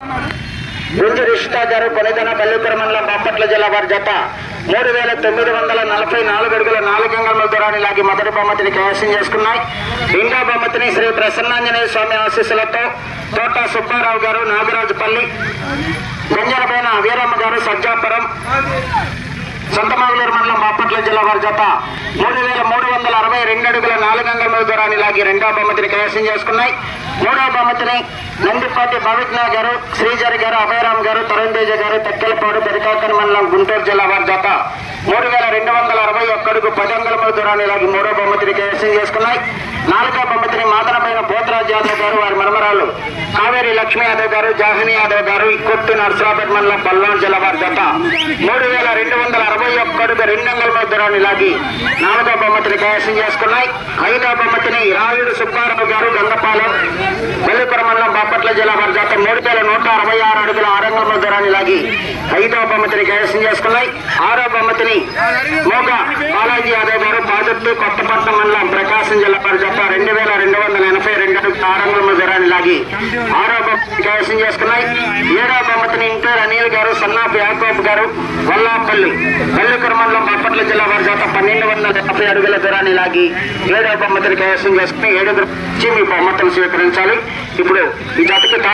గుంజు రిషితా గారు కొనిదన పల్లెపురం మండలం బాపట్ల జిల్లా వారి జత మూడు వేల తొమ్మిది వందల నలభై నాలుగు అడుగుల నాలుగు అంగళముల దూరాన్ని లాగి మొదటి బహుమతిని కైవసం చేసుకున్నాయి రెండో బహుమతిని శ్రీ ప్రసన్నాంజనేయ స్వామి ఆశీస్సులతో తోట సుబ్బారావు గారు నాగరాజుపల్లి గంజరపైన వీరమ్మ గారు సజ్జాపురం సొంతమాగులూరు మండలం బాపట్ల జిల్లా వారి జత మూడు వేల మూడు వందల అరవై రెండు అడుగుల నాలుగు అంగళముల దూరాన్ని లాగి రెండో బహుమతిని కైవసం చేసుకున్నాయి మూడో బహుమతిని నందిపాటి భవిజ్ఞ గారు శ్రీజరి గారు అభయరామ్ గారు తరుణ్ తేజ గారు తెక్కలపాడు పెరికాకర్ మండలం గుంటూరు జిల్లా వారి జత మూడు వేల రెండు వందల అరవై ఒక్కడుగు పది అంగళముల దూరాన్ని లాగి మూడో బహుమతిని కైవసం చేసుకున్నాయి నాలుగో బహుమతిని మాదనపైన పోతరాజ్ యాదవ్ గారు వారి మరమరాలు కావేరి లక్ష్మీ యాదవ్ గారు జాహిని యాదవ్ గారు కొట్టు నర్సరాపేట మండలం పల్నాడు జిల్లా వారి జత మూడు వేల రెండు వందల అరవై ఒక్కడుగు రెండు అంగళముల దూరాన్ని లాగి నాలుగో బహుమతిని కైవసం చేసుకున్నాయి ఐదో బహుమతిని రాయుడు సుబ్బారావు గారు గంగపాలెం వెల్లుపురం మండలం బాపట్ల జిల్లా వారి జత మూడు వేల నూట అరవై ఆరు అడుగుల ఆరు అంగళముల దూరాన్ని లాగి ఐదో బహుమతిని కైవసం చేసుకున్నాయి ఆరో బహుమతిని మోగ బాలాజీ యాదవ్ గారు పాజత్తు కొత్తపట్నం మండలం ప్రకాశం జిల్లా వారి జత రెండు వేల రెండు వందల ఎనభై రెండు అడుగుల ఆరు అంగళముల దూరాన్ని లాగి ఆరో బహుమతిని కైవసం చేసుకున్నాయి ఏడో బహుమతిని ఇంటూరు అనిల్ గారు సన్నాఫ్ యాకోబ్ గారు వల్లాపల్లి వెల్లుపురం మండలం బాపట్ల జిల్లా వారి జత పన్నెండు వందల యాభై అడుగుల దూరాన్ని లాగి ఏడో బహుమతిని కైవసం చేసుకుని ఏడుగురు వచ్చి మీ బహుమతులు స్వీకరించాలి ఇప్పుడు ఈ జతకి